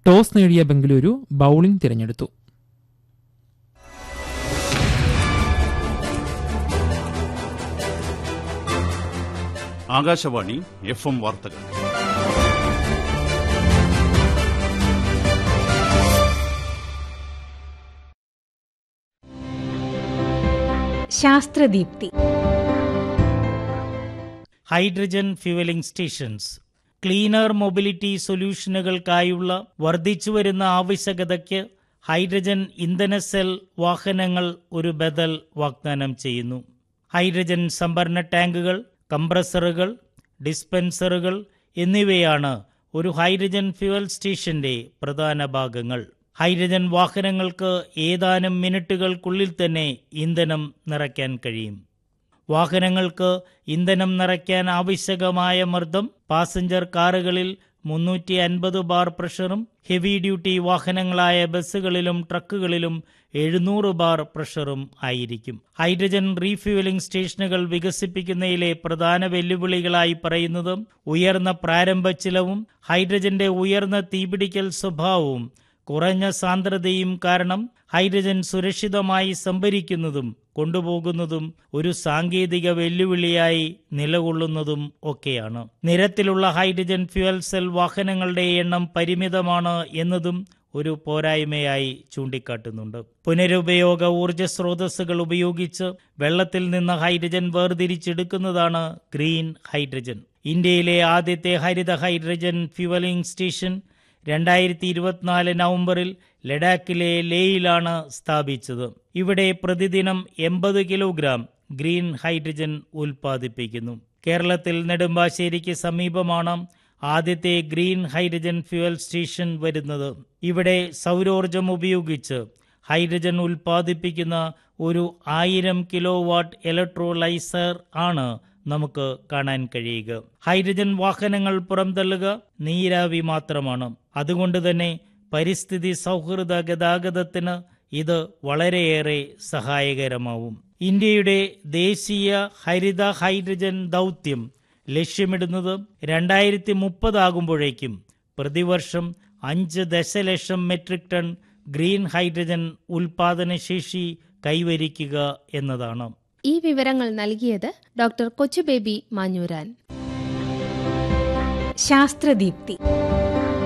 toss നേടിയ Bengaluru bowling തിരഞ്ഞെടുത്തു Akashvani F M വാർത്തകൾ Sasthradeepthi hydrogen fuelling stations cleaner mobility സൊല്യൂഷനുകൾക്കായുള്ള വർദ്ധിച്ചുവരുന്ന ആവശ്യകതയ്ക്ക് ഹൈഡ്രജൻ ഇന്ധന സെൽ വാഹനങ്ങൾ ഒരു ബദൽ വാഗ്ദാനം ചെയ്യുന്നു ഹൈഡ്രജൻ സംഭരണ ടാങ്കുകൾ കംപ്രസറുകൾ ഡിസ്പെൻസറുകൾ എന്നിവയാണ് ഒരു ഹൈഡ്രജൻ ഫ്യൂവൽ സ്റ്റേഷന്റെ പ്രധാന ഭാഗങ്ങൾ ഹൈഡ്രജൻ വാഹനങ്ങൾക്ക് ഏതാനും മിനിറ്റുകൾക്കുള്ളിൽ തന്നെ ഇന്ധനം നിറയ്ക്കാൻ കഴിയും വാഹനങ്ങൾക്ക് ഇന്ധനം നിറയ്ക്കാൻ ആവശ്യകമായ മർദ്ദം പാസഞ്ചർ കാറുകളിൽ മുന്നൂറ്റി അൻപത് ബാർ പ്രഷറും ഹെവി ഡ്യൂട്ടി വാഹനങ്ങളായ ബസ്സുകളിലും ട്രക്കുകളിലും എഴുന്നൂറ് ബാർ പ്രഷറും ആയിരിക്കും ഹൈഡ്രജൻ റീഫ്യൂവലിംഗ് സ്റ്റേഷനുകൾ വികസിപ്പിക്കുന്നതിലെ പ്രധാന വെല്ലുവിളികളായി പറയുന്നത് ഉയർന്ന പ്രാരംഭ ചിലവും ഹൈഡ്രജന്റെ ഉയർന്ന തീപിടിക്കൽ സ്വഭാവവും കുറഞ്ഞ സാന്ദ്രതയും കാരണം ഹൈഡ്രജൻ സുരക്ഷിതമായി സംഭരിക്കുന്നതും കൊണ്ടുപോകുന്നതും ഒരു സാങ്കേതിക വെല്ലുവിളിയായി നിലകൊള്ളുന്നതും ഒക്കെയാണ് നിരത്തിലുള്ള ഹൈഡ്രജൻ ഫ്യുവൽ സെൽ വാഹനങ്ങളുടെ എണ്ണം പരിമിതമാണ് എന്നതും ഒരു പോരായ്മയായി ചൂണ്ടിക്കാട്ടുന്നുണ്ട് പുനരുപയോഗ ഊർജ സ്രോതസ്സുകൾ ഉപയോഗിച്ച് വെള്ളത്തിൽ നിന്ന് ഹൈഡ്രജൻ വേർതിരിച്ചെടുക്കുന്നതാണ് ഗ്രീൻ ഹൈഡ്രജൻ ഇന്ത്യയിലെ ആദ്യത്തെ ഹരിത ഹൈഡ്രജൻ ഫ്യുവലിംഗ് സ്റ്റേഷൻ രണ്ടായിരത്തി ഇരുപത്തിനാല് നവംബറിൽ ലഡാക്കിലെ ലേയിലാണ് സ്ഥാപിച്ചത് ഇവിടെ പ്രതിദിനം എൺപത് കിലോഗ്രാം ഗ്രീൻ ഹൈഡ്രജൻ ഉൽപ്പാദിപ്പിക്കുന്നു കേരളത്തിൽ നെടുമ്പാശ്ശേരിക്ക് സമീപമാണ് ആദ്യത്തെ ഗ്രീൻ ഹൈഡ്രജൻ ഫ്യുവൽ സ്റ്റേഷൻ വരുന്നത് ഇവിടെ സൗരോർജം ഉപയോഗിച്ച് ഹൈഡ്രജൻ ഉൽപ്പാദിപ്പിക്കുന്ന ഒരു ആയിരം കിലോ വാട്ട് ഇലക്ട്രോലൈസർ ആണ് നമുക്ക് കാണാൻ കഴിയുക ഹൈഡ്രജൻ വാഹനങ്ങൾ പുറംതള്ളുക നീരാവി മാത്രമാണ് അതുകൊണ്ട് തന്നെ പരിസ്ഥിതി സൗഹൃദ ഗതാഗതത്തിന് ഇത് വളരെയേറെ സഹായകരമാവും ഇന്ത്യയുടെ ദേശീയ ഹരിത ഹൈഡ്രജൻ ദൗത്യം ലക്ഷ്യമിടുന്നത് രണ്ടായിരത്തി മുപ്പതാകുമ്പോഴേക്കും പ്രതിവർഷം അഞ്ച് ദശലക്ഷം മെട്രിക് ടൺ ഗ്രീൻ ഹൈഡ്രജൻ ഉൽപാദനശേഷി കൈവരിക്കുക എന്നതാണ് ഈ വിവരങ്ങൾ നൽകിയത് ഡോക്ടർ കൊച്ചുബേബി മാഞ്ഞൂരാൻ ശാസ്ത്രദീപ്തി